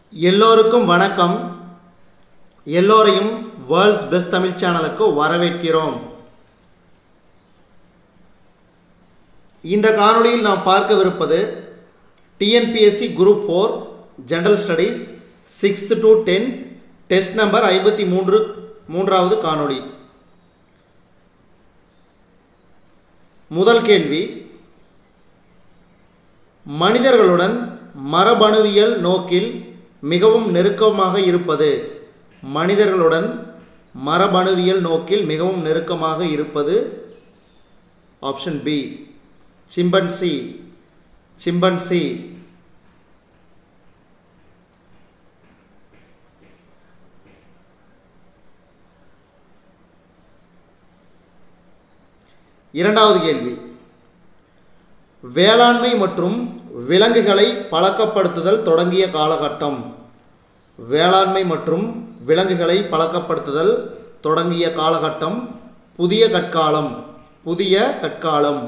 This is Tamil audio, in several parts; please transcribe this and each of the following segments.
எல்லோருக்கும் வணக்கம் எல்லோரையும் வேர்ல்ட்ஸ் பெஸ்ட் தமிழ் சேனலுக்கு வரவேற்கிறோம் இந்த காணொளியில் நாம் பார்க்கவிருப்பது TNPSC group four general studies sixth to tenth test number ஐம்பத்தி மூன்று மூன்றாவது காணொளி முதல் கேள்வி மனிதர்களுடன் மரபணுவியல் நோக்கில் மிகவும் நெருக்கமாக இருப்பது மனிதர்களுடன் மரபணுவியல் நோக்கில் மிகவும் நெருக்கமாக இருப்பது ஆப்ஷன் பி சிம்பன்சி சிம்பன்சி இரண்டாவது கேள்வி வேளாண்மை மற்றும் விலங்குகளை பழக்கப்படுத்துதல் தொடங்கிய காலகட்டம் வேளாண்மை மற்றும் விலங்குகளை பழக்கப்படுத்துதல் தொடங்கிய காலகட்டம் புதிய கற்காலம் புதிய கற்காலம்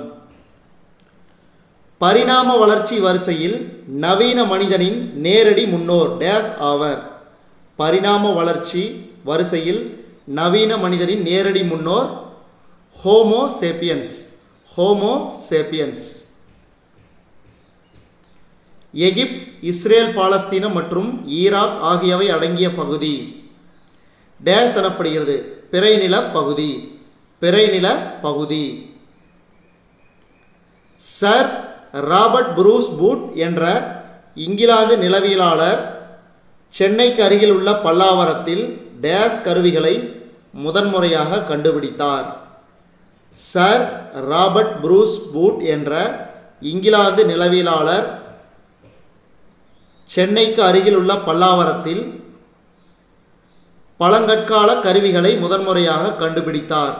பரிணாம வளர்ச்சி வரிசையில் நவீன மனிதனின் நேரடி முன்னோர் டேஸ் ஆவர் பரிணாம வளர்ச்சி வரிசையில் நவீன மனிதனின் நேரடி முன்னோர் homo sapiens homo sapiens Egypt Israel பாலஸ்தீனம் மற்றும் ஈராக் ஆகியவை அடங்கிய பகுதி டேஸ் எனப்படுகிறது பிறைநில பகுதி பிறைநில பகுதி சர் ராபர்ட் புரூஸ் பூட் என்ற இங்கிலாந்து நிலவியலாளர் சென்னைக்கு அருகில் உள்ள பல்லாவரத்தில் டேஸ் கருவிகளை முதன்முறையாக கண்டுபிடித்தார் சர் ராபர்ட் புரூஸ் பூட் என்ற இங்கிலாந்து நிலவியலாளர் சென்னைக்கு அருகில் உள்ள பல்லாவரத்தில் பழங்கற்கால கருவிகளை முதன்முறையாக கண்டுபிடித்தார்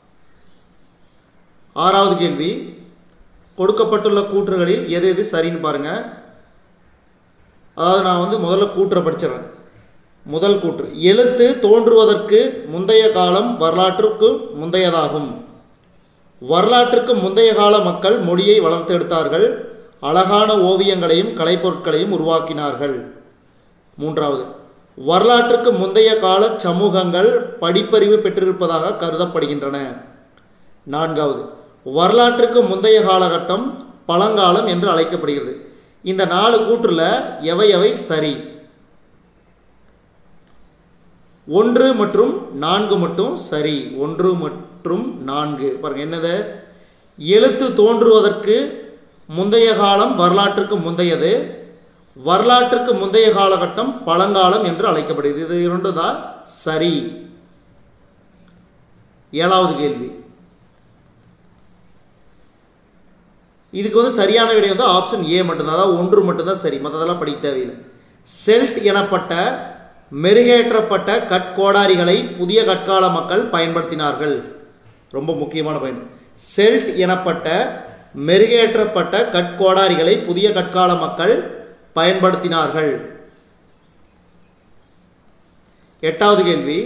ஆறாவது கேள்வி கொடுக்கப்பட்டுள்ள கூற்றுகளில் எது எது சரின்னு பாருங்க அதாவது நான் வந்து முதல்ல கூற்றை படிச்சிடறேன் முதல் கூற்று எழுத்து தோன்றுவதற்கு முந்தைய காலம் வரலாற்றுக்கு முந்தையதாகும் வரலாற்றுக்கு முந்தைய கால மக்கள் மொழியை வளர்த்தெடுத்தார்கள் அழகான ஓவியங்களையும் கலைப்பொருட்களையும் உருவாக்கினார்கள் மூன்றாவது வரலாற்றுக்கு முந்தைய கால சமூகங்கள் படிப்பறிவு பெற்றிருப்பதாக கருதப்படுகின்றன நான்காவது வரலாற்றுக்கு முந்தைய காலகட்டம் பழங்காலம் என்று அழைக்கப்படுகிறது இந்த நாலு கூற்றில் எவை எவை சரி ஒன்று மற்றும் நான்கு மட்டும் சரி ஒன்று மற்றும் நான்கு பாருங்க என்னது எழுத்து தோன்றுவதற்கு முந்தைய காலம் வரலாற்றுக்கு முந்தையது வரலாற்றுக்கு முந்தைய காலகட்டம் பழங்காலம் என்று அழைக்கப்படுகிறது இது இரண்டு தான் சரி ஏழாவது கேள்வி இதுக்கு வந்து சரியான விடை வந்து ஆப்ஷன் ஏ மட்டும்தான் அதாவது ஒன்று மட்டும்தான் சரி மற்றதெல்லாம் படிக்க தேவையில்லை செல்ட் எனப்பட்ட மெருகேற்றப்பட்ட கட்கோடாரிகளை புதிய கற்கால மக்கள் பயன்படுத்தினார்கள் ரொம்ப முக்கியமான பயன் செல்ட் எனப்பட்ட மெருகேற்றப்பட்ட கட்கோடாரிகளை புதிய கற்கால மக்கள் பயன்படுத்தினார்கள் எட்டாவது கேள்வி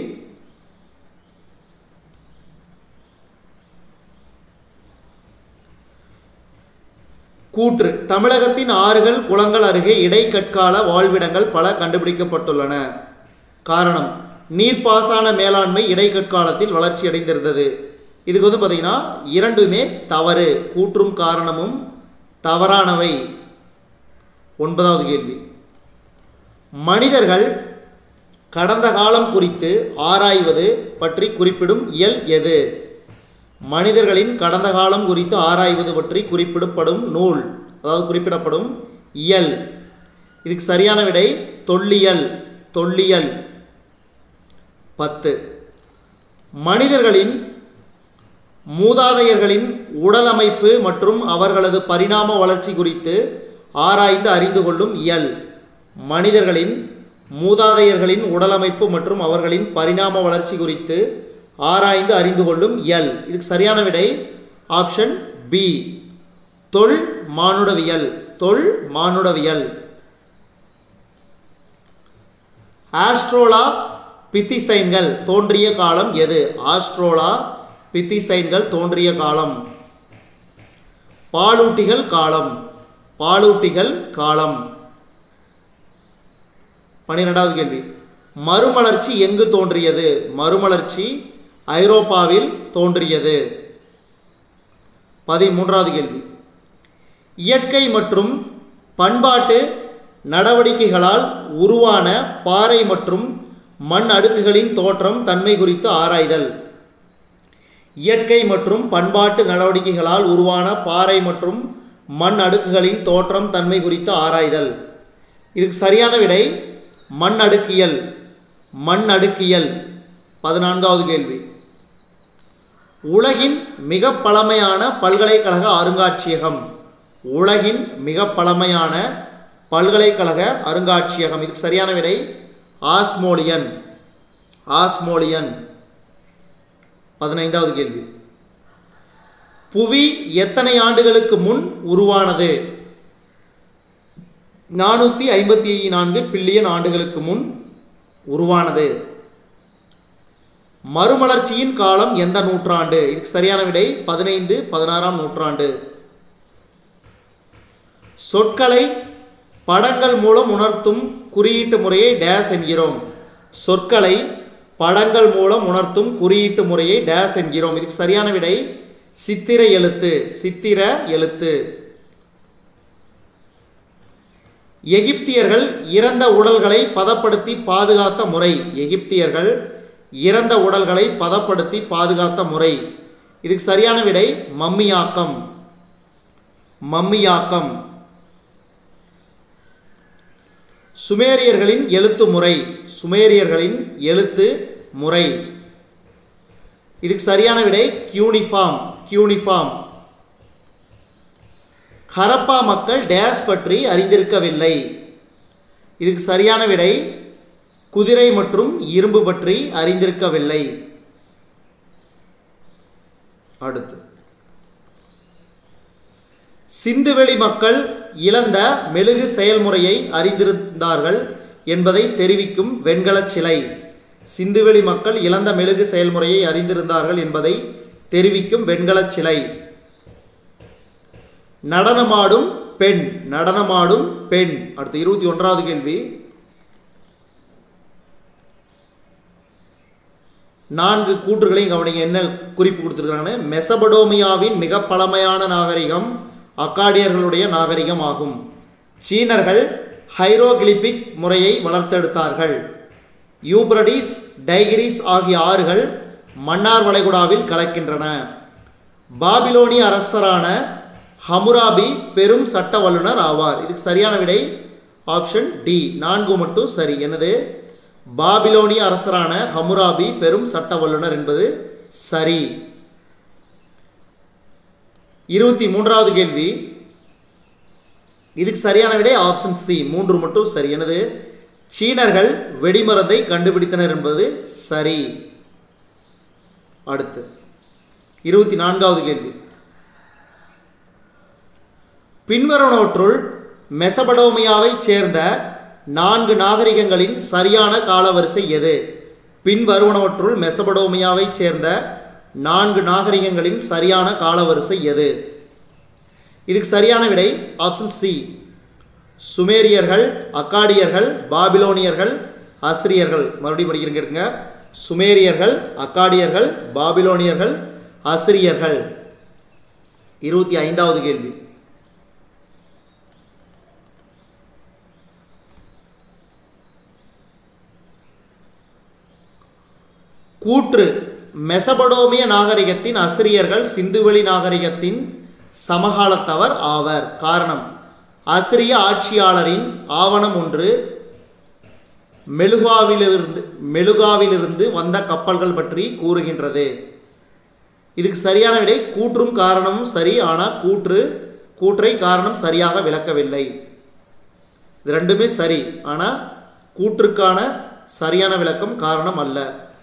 கூற்று தமிழகத்தின் ஆறுகள் குளங்கள் அருகே இடைக்கற்கால வாழ்விடங்கள் பல கண்டுபிடிக்கப்பட்டுள்ளன காரணம் நீர்ப்பாசன மேலாண்மை இடைக்கற்காலத்தில் வளர்ச்சி அடைந்திருந்தது இதுக்கு வந்து பார்த்திங்கன்னா இரண்டுமே தவறு கூற்றும் காரணமும் தவறானவை ஒன்பதாவது கேள்வி மனிதர்கள் கடந்த காலம் குறித்து ஆராய்வது பற்றி குறிப்பிடும் இயல் எது மனிதர்களின் கடந்த காலம் குறித்து ஆராய்வது பற்றி குறிப்பிடப்படும் நூல் அதாவது குறிப்பிடப்படும் இயல் இதுக்கு சரியான விடை தொல்லியல் தொல்லியல் பத்து மனிதர்களின் மூதாதையர்களின் உடல் அமைப்பு மற்றும் அவர்களது பரிணாம வளர்ச்சி குறித்து ஆராய்ந்து அறிந்து கொள்ளும் இயல் மனிதர்களின் மூதாதையர்களின் உடலமைப்பு மற்றும் அவர்களின் பரிணாம வளர்ச்சி குறித்து ஆராய்ந்து அறிந்து கொள்ளும் இயல் இதுக்கு சரியான விடை ஆப்ஷன் பி தொல் மானுடவியல் தொல் மானுடவியல் ஆஸ்ட்ரோலா பித்திசைன்கள் தோன்றிய காலம் எது ஆஸ்ட்ரோலா பித்திசைன்கள் தோன்றிய காலம் பாலூட்டிகள் காலம் பாலூட்டிகள் காலம் பன்னிரெண்டாவது கேள்வி மறுமலர்ச்சி எங்கு தோன்றியது மறுமலர்ச்சி ஐரோப்பாவில் தோன்றியது பதிமூன்றாவது கேள்வி இயற்கை மற்றும் பண்பாட்டு நடவடிக்கைகளால் உருவான பாறை மற்றும் மண் அடுக்குகளின் தோற்றம் தன்மை குறித்து ஆராய்தல் இயற்கை மற்றும் பண்பாட்டு நடவடிக்கைகளால் உருவான பாறை மற்றும் மண் அடுக்குகளின் தோற்றம் தன்மை குறித்து ஆராய்தல் இதுக்கு சரியான விடை மண் அடுக்கியல் மண் அடுக்கியல் பதினான்காவது கேள்வி உலகின் மிக பழமையான பல்கலைக்கழக அருங்காட்சியகம் உலகின் மிக பழமையான பல்கலைக்கழக அருங்காட்சியகம் இதுக்கு சரியான விடை ஆஸ்மோலியன் ஆஸ்மோலியன் பதினைந்தாவது கேள்வி புவி எத்தனை ஆண்டுகளுக்கு முன் உருவானது நானூற்றி ஐம்பத்தி நான்கு பில்லியன் ஆண்டுகளுக்கு முன் உருவானது மறுமலர்ச்சியின் காலம் எந்த நூற்றாண்டு இதுக்கு சரியான விடை பதினைந்து பதினாறாம் நூற்றாண்டு சொற்களை படங்கள் மூலம் உணர்த்தும் குறியீட்டு முறையை டேஸ் என்கிறோம் சொற்களை படங்கள் மூலம் உணர்த்தும் குறியீட்டு முறையை டேஸ் என்கிறோம் இதுக்கு சரியான விடை சித்திர எழுத்து சித்திர எழுத்து எகிப்தியர்கள் இறந்த உடல்களை பதப்படுத்தி பாதுகாத்த முறை எகிப்தியர்கள் இறந்த உடல்களை பதப்படுத்தி பாதுகாத்த முறை இதுக்கு சரியான விடை மம்மியாக்கம் மம்மியாக்கம் சுமேரியர்களின் எழுத்து முறை சுமேரியர்களின் எழுத்து முறை இதுக்கு சரியான விடை கியூனிஃபார்ம் கியூனிஃபார்ம் ஹரப்பா மக்கள் டேஸ் பற்றி அறிந்திருக்கவில்லை இதுக்கு சரியான விடை குதிரை மற்றும் இரும்பு பற்றி அறிந்திருக்கவில்லை அடுத்து சிந்துவெளி மக்கள் இழந்த மெழுகு செயல்முறையை அறிந்திருந்தார்கள் என்பதை தெரிவிக்கும் வெண்கலச் சிலை சிந்துவெளி மக்கள் இழந்த மெழுகு செயல்முறையை அறிந்திருந்தார்கள் என்பதை தெரிவிக்கும் வெண்கலச் சிலை நடனமாடும் பெண் நடனமாடும் பெண் அடுத்து இருபத்தி ஒன்றாவது கேள்வி நான்கு கூற்றுகளையும் கவனிங்க என்ன குறிப்பு கொடுத்துருக்காங்கன்னு மெசபடோமியாவின் மிக பழமையான நாகரிகம் அக்காடியர்களுடைய நாகரிகம் ஆகும் சீனர்கள் ஹைரோகிலிபிக் முறையை வளர்த்தெடுத்தார்கள் யூப்ரடிஸ் டைகிரிஸ் ஆகிய ஆறுகள் மன்னார் வளைகுடாவில் கலக்கின்றன பாபிலோனிய அரசரான ஹமுராபி பெரும் சட்ட வல்லுனர் ஆவார் இதுக்கு சரியான விடை ஆப்ஷன் டி நான்கு மட்டும் சரி எனது பாபிலோனிய அரசரான ஹமுராபி பெரும் சட்ட வல்லுனர் என்பது சரி இருபத்தி மூன்றாவது கேள்வி இதுக்கு சரியான விடை ஆப்ஷன் சி மூன்று மட்டும் சரி எனது சீனர்கள் வெடிமருந்தை கண்டுபிடித்தனர் என்பது சரி அடுத்து இருபத்தி நான்காவது கேள்வி பின்வருவனவற்றுள் மெசபடோமியாவைச் சேர்ந்த நான்கு நாகரிகங்களின் சரியான காலவரிசை எது பின்வருவனவற்றுள் மெசபடோமியாவைச் சேர்ந்த நான்கு நாகரிகங்களின் சரியான காலவரிசை எது இதுக்கு சரியான விடை ஆப்ஷன் சி சுமேரியர்கள் அக்காடியர்கள் பாபிலோனியர்கள் அசிரியர்கள் மறுபடியும் படிக்கிறேங்க எடுங்க சுமேரியர்கள் அக்காடியர்கள் பாபிலோனியர்கள் அசிரியர்கள் இருபத்தி ஐந்தாவது கேள்வி கூற்று மெசபடோமிய நாகரிகத்தின் அசிரியர்கள் சிந்துவெளி நாகரிகத்தின் சமகாலத்தவர் ஆவர் காரணம் அசிரிய ஆட்சியாளரின் ஆவணம் ஒன்று மெழுகாவிலிருந்து மெழுகாவிலிருந்து வந்த கப்பல்கள் பற்றி கூறுகின்றது இதுக்கு சரியான விடை கூற்றும் காரணமும் சரி ஆனால் கூற்று கூற்றை காரணம் சரியாக விளக்கவில்லை இது ரெண்டுமே சரி ஆனால் கூற்றுக்கான சரியான விளக்கம் காரணம் அல்ல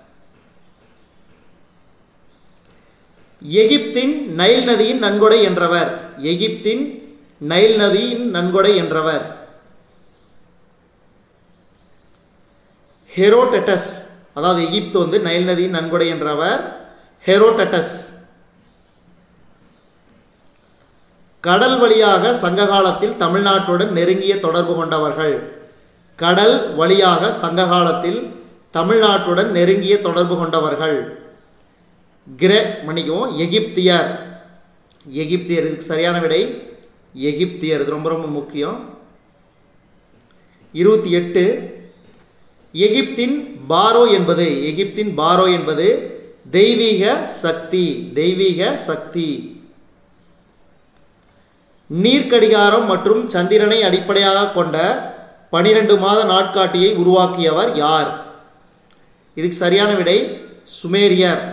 எகிப்தின் நைல் நதியின் நன்கொடை என்றவர் எகிப்தின் நைல் நதியின் நன்கொடை என்றவர் ஹெரோடெட்டஸ் அதாவது எகிப்து வந்து நைல் நதியின் நன்கொடை என்றவர் ஹெரோடெட்டஸ் கடல் வழியாக சங்க காலத்தில் தமிழ்நாட்டுடன் நெருங்கிய தொடர்பு கொண்டவர்கள் கடல் வழியாக சங்ககாலத்தில் தமிழ்நாட்டுடன் நெருங்கிய தொடர்பு கொண்டவர்கள் கிரே மன்னிக்கவும் எகிப்தியர் எகிப்தியர் இதுக்கு சரியான விடை எகிப்தியர் இது ரொம்ப ரொம்ப முக்கியம் இருபத்தி எட்டு எகிப்தின் பாரோ என்பது எகிப்தின் பாரோ என்பது தெய்வீக சக்தி தெய்வீக சக்தி நீர்க்கடிகாரம் மற்றும் சந்திரனை அடிப்படையாக கொண்ட பனிரெண்டு மாத நாட்காட்டியை உருவாக்கியவர் யார் இதுக்கு சரியான விடை சுமேரியர்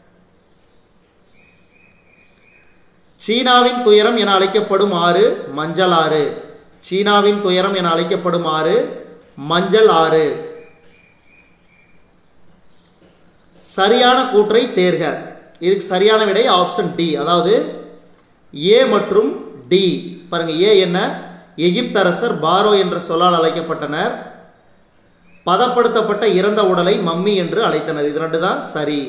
சீனாவின் துயரம் என அழைக்கப்படும் ஆறு மஞ்சள் ஆறு சீனாவின் துயரம் என அழைக்கப்படும் ஆறு மஞ்சள் ஆறு சரியான கூற்றை தேர்க இதுக்கு சரியான விடை ஆப்ஷன் டி அதாவது ஏ மற்றும் டி பாருங்க ஏ என்ன எகிப்தரசர் பாரோ என்ற சொல்லால் அழைக்கப்பட்டனர் பதப்படுத்தப்பட்ட இறந்த உடலை மம்மி என்று அழைத்தனர் இது ரெண்டு தான் சரி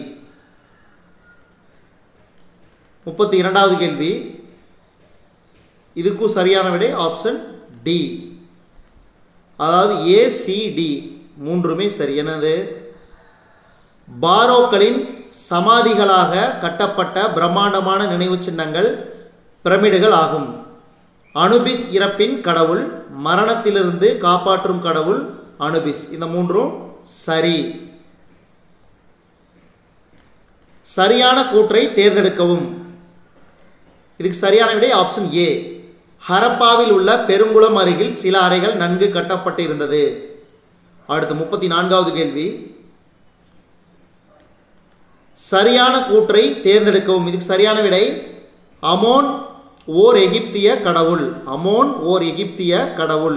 முப்பத்தி இரண்டாவது கேள்வி இதுக்கும் சரியான விடை ஆப்ஷன் டி அதாவது ஏசிடி மூன்றுமே சரி என்னது பாரோக்களின் சமாதிகளாக கட்டப்பட்ட பிரம்மாண்டமான நினைவு சின்னங்கள் பிரமிடுகள் ஆகும் அனுபிஸ் இறப்பின் கடவுள் மரணத்திலிருந்து காப்பாற்றும் கடவுள் அனுபிஸ் இந்த மூன்றும் சரி சரியான கூற்றை தேர்ந்தெடுக்கவும் இதுக்கு சரியான விடை ஆப்ஷன் ஏ ஹரப்பாவில் உள்ள பெருங்குளம் அருகில் சில அறைகள் நன்கு கட்டப்பட்டு இருந்தது அடுத்து முப்பத்தி நான்காவது கேள்வி சரியான கூற்றை தேர்ந்தெடுக்கவும் இதுக்கு சரியான விடை அமோன் ஓர் எகிப்திய கடவுள் அமோன் ஓர் எகிப்திய கடவுள்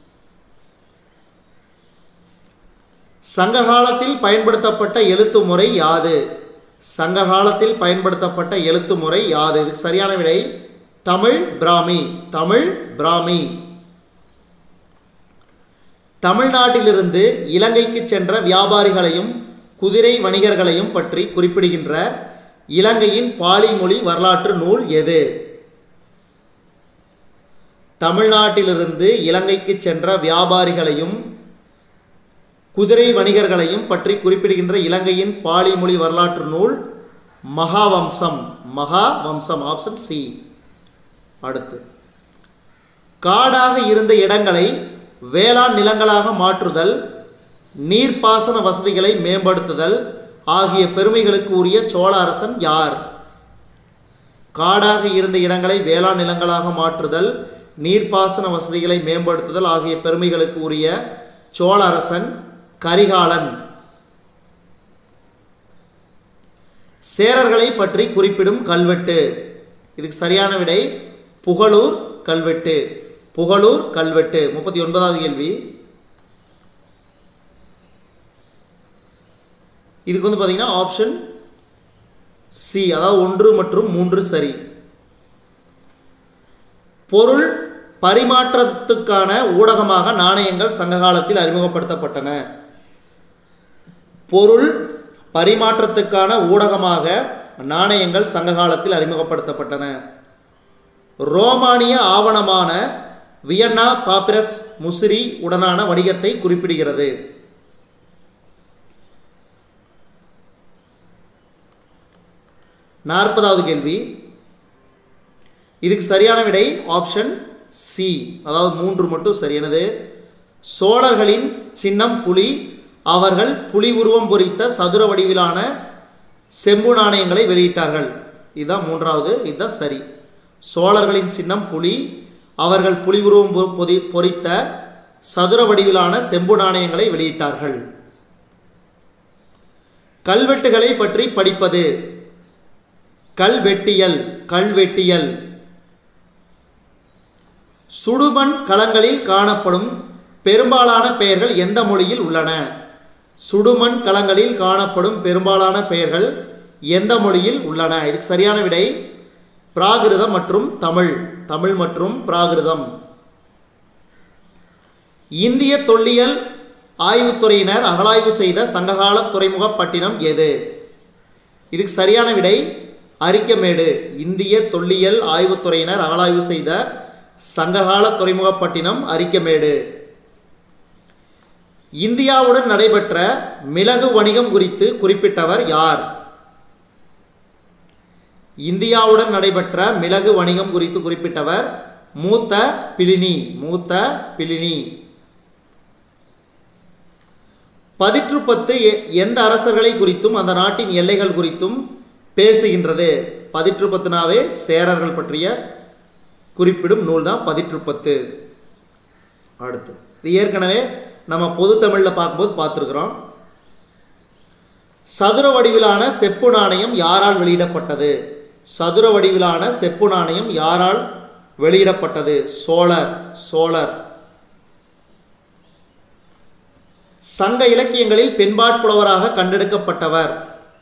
சங்ககாலத்தில் பயன்படுத்தப்பட்ட எழுத்து முறை யாது சங்ககாலத்தில் பயன்படுத்தப்பட்ட எழுத்து முறை யாது இதுக்கு சரியான விடை தமிழ் பிராமி தமிழ் பிராமி தமிழ்நாட்டிலிருந்து இலங்கைக்கு சென்ற வியாபாரிகளையும் குதிரை வணிகர்களையும் பற்றி குறிப்பிடுகின்ற இலங்கையின் பாலி மொழி வரலாற்று நூல் எது தமிழ்நாட்டிலிருந்து இலங்கைக்கு சென்ற வியாபாரிகளையும் குதிரை வணிகர்களையும் பற்றி குறிப்பிடுகின்ற இலங்கையின் பாலி மொழி வரலாற்று நூல் மகாவம்சம் மகாவம்சம் ஆப்ஷன் சி அடுத்து காடாக இருந்த இடங்களை வேளாண் நிலங்களாக மாற்றுதல் நீர்ப்பாசன வசதிகளை மேம்படுத்துதல் ஆகிய பெருமைகளுக்கு உரிய சோழ அரசன் யார் காடாக இருந்த இடங்களை வேளாண் நிலங்களாக மாற்றுதல் நீர்ப்பாசன வசதிகளை மேம்படுத்துதல் ஆகிய பெருமைகளுக்கு உரிய சோழ அரசன் கரிகாலன் சேரர்களை பற்றி குறிப்பிடும் கல்வெட்டு இதுக்கு சரியான விடை புகழூர் கல்வெட்டு புகழூர் கல்வெட்டு முப்பத்தி ஒன்பதாவது கேள்வி இதுக்கு வந்து பார்த்தீங்கன்னா ஆப்ஷன் சி அதாவது ஒன்று மற்றும் மூன்று சரி பொருள் பரிமாற்றத்துக்கான ஊடகமாக நாணயங்கள் சங்ககாலத்தில் அறிமுகப்படுத்தப்பட்டன பொருள் பரிமாற்றத்துக்கான ஊடகமாக நாணயங்கள் சங்ககாலத்தில் அறிமுகப்படுத்தப்பட்டன ரோமானிய ஆவணமான வியன்னா பாப்பிரஸ் முசிறி உடனான வணிகத்தை குறிப்பிடுகிறது நாற்பதாவது கேள்வி இதுக்கு சரியான விடை ஆப்ஷன் சி அதாவது மூன்று மட்டும் சரியானது சோழர்களின் சின்னம் புலி அவர்கள் புலி உருவம் பொறித்த சதுர வடிவிலான செம்பு நாணயங்களை வெளியிட்டார்கள் இதுதான் மூன்றாவது இதுதான் சரி சோழர்களின் சின்னம் புலி அவர்கள் புலி உருவம் பொ- பொதி பொறித்த சதுர வடிவிலான செம்பு நாணயங்களை வெளியிட்டார்கள் கல்வெட்டுகளை பற்றி படிப்பது கல்வெட்டியல் கல்வெட்டியல் சுடுமண் களங்களில் காணப்படும் பெரும்பாலான பெயர்கள் எந்த மொழியில் உள்ளன சுடுமண் களங்களில் காணப்படும் பெரும்பாலான பெயர்கள் எந்த மொழியில் உள்ளன இதுக்கு சரியான விடை பிராகிருதம் மற்றும் தமிழ் தமிழ் மற்றும் பிராகிருதம் இந்திய தொல்லியல் ஆய்வுத்துறையினர் அகழாய்வு செய்த சங்ககால துறைமுகப் பட்டினம் எது இதுக்கு சரியான விடை அரிக்கமேடு இந்திய தொல்லியல் ஆய்வுத்துறையினர் அகழாய்வு செய்த சங்ககால துறைமுகப் பட்டினம் அரிக்கமேடு இந்தியாவுடன் நடைபெற்ற மிளகு வணிகம் குறித்து குறிப்பிட்டவர் யார் இந்தியாவுடன் நடைபெற்ற மிளகு வணிகம் குறித்து குறிப்பிட்டவர் மூத்த பிளினி மூத்த பிளினி பதிற்று பத்து எ- எந்த அரசர்களை குறித்தும் அந்த நாட்டின் எல்லைகள் குறித்தும் பேசுகின்றது பதிற்று பத்துனாவே சேரர்கள் பற்றிய குறிப்பிடும் நூல் தான் பதிற்று பத்து அடுத்து இது ஏற்கனவே நம்ம பொது தமிழில் பார்க்கும்போது பார்த்துருக்குறோம் சதுர வடிவிலான செப்பு நாணயம் யாரால் வெளியிடப்பட்டது சதுர வடிவிலான செப்பு நாணயம் யாரால் வெளியிடப்பட்டது சோழர் சோழர் சங்க இலக்கியங்களில் பெண்பாட்புலவராக கண்டெடுக்கப்பட்டவர்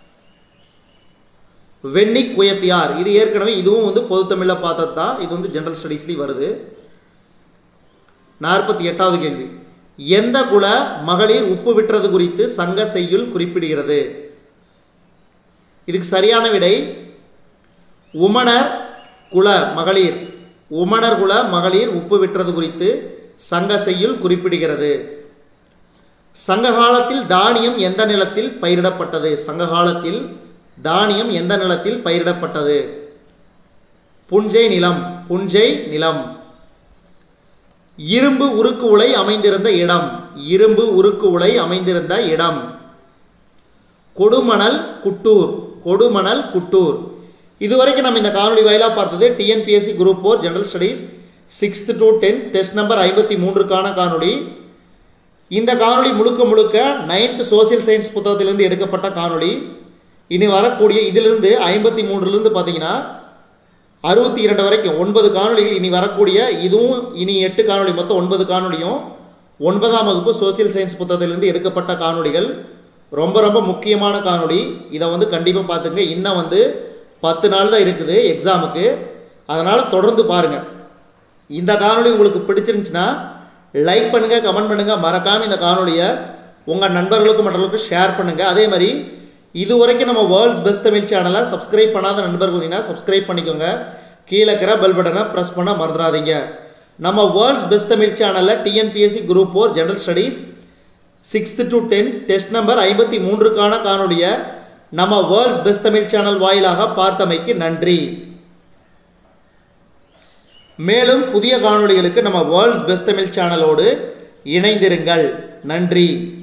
வெண்ணி குயத்தியார் இது ஏற்கனவே இதுவும் வந்து பொதுத்தமிழில் பார்த்தது தான் இது வந்து ஜென்ரல் ஸ்டடீஸ்லேயும் வருது நாற்பத்தி எட்டாவது கேள்வி எந்த குல மகளிர் உப்பு விற்றது குறித்து சங்க செய்யுள் குறிப்பிடுகிறது இதுக்கு சரியான விடை உமணர் குல மகளிர் உமணர் குல மகளிர் உப்பு விற்றது குறித்து சங்க செய்யுள் குறிப்பிடுகிறது சங்க காலத்தில் தானியம் எந்த நிலத்தில் பயிரிடப்பட்டது சங்க காலத்தில் தானியம் எந்த நிலத்தில் பயிரிடப்பட்டது புஞ்சை நிலம் புஞ்சை நிலம் இரும்பு உருக்கு உலை அமைந்திருந்த இடம் இரும்பு உருக்கு உலை அமைந்திருந்த இடம் கொடுமணல் குட்டூர் கொடுமணல் குட்டூர் இதுவரைக்கும் நம்ம இந்த காணொளி வாயிலாக பார்த்தது TNPSC group four general studies sixth to ten test number ஐம்பத்தி மூன்றுக்கான காணொளி இந்த காணொளி முழுக்க முழுக்க நைன்த் சோசியல் சயின்ஸ் புத்தகத்திலிருந்து எடுக்கப்பட்ட காணொளி இனி வரக்கூடிய இதிலிருந்து ஐம்பத்தி மூன்றுலேருந்து பார்த்தீங்கன்னா அறுபத்தி இரண்டு வரைக்கும் ஒன்பது காணொளிகள் இனி வரக்கூடிய இதுவும் இனி எட்டு காணொளி மொத்தம் ஒன்பது காணொளியும் ஒன்பதாம் வகுப்பு சோசியல் சயின்ஸ் புத்தகத்திலிருந்து எடுக்கப்பட்ட காணொளிகள் ரொம்ப ரொம்ப முக்கியமான காணொளி இதை வந்து கண்டிப்பாக பார்த்துங்க இன்னும் வந்து பத்து நாள் தான் இருக்குது எக்ஸாமுக்கு அதனால் தொடர்ந்து பாருங்கள் இந்த காணொளி உங்களுக்கு பிடிச்சிருந்துச்சுன்னா லைக் பண்ணுங்கள் கமெண்ட் பண்ணுங்கள் மறக்காமல் இந்த காணொளியை உங்கள் நண்பர்களுக்கும் மற்றவர்களுக்கும் ஷேர் பண்ணுங்கள் அதே மாதிரி இது வரைக்கும் நம்ம வேர்ல்ட்ஸ் பெஸ்ட் தமிழ் சேனலை சப்ஸ்கிரைப் பண்ணாத நண்பர்கள் இருந்தீங்கன்னா சப்ஸ்கிரைப் பண்ணிக்கோங்க கீழே இருக்கிற பெல் பட்டனை ப்ரெஸ் பண்ண மறந்துடாதீங்க நம்ம வேர்ல்ட்ஸ் பெஸ்ட் தமிழ் சேனலில் TNPSC group four general studies sixth to ten test number ஐம்பத்தி மூன்றுக்கான காணொளியை நம்ம வேர்ல்ட்ஸ் பெஸ்ட் தமிழ் சேனல் வாயிலாக பார்த்தமைக்கு நன்றி மேலும் புதிய காணொளிகளுக்கு நம்ம வேர்ல்ட்ஸ் பெஸ்ட் தமிழ் சேனலோடு இணைந்திருங்கள் நன்றி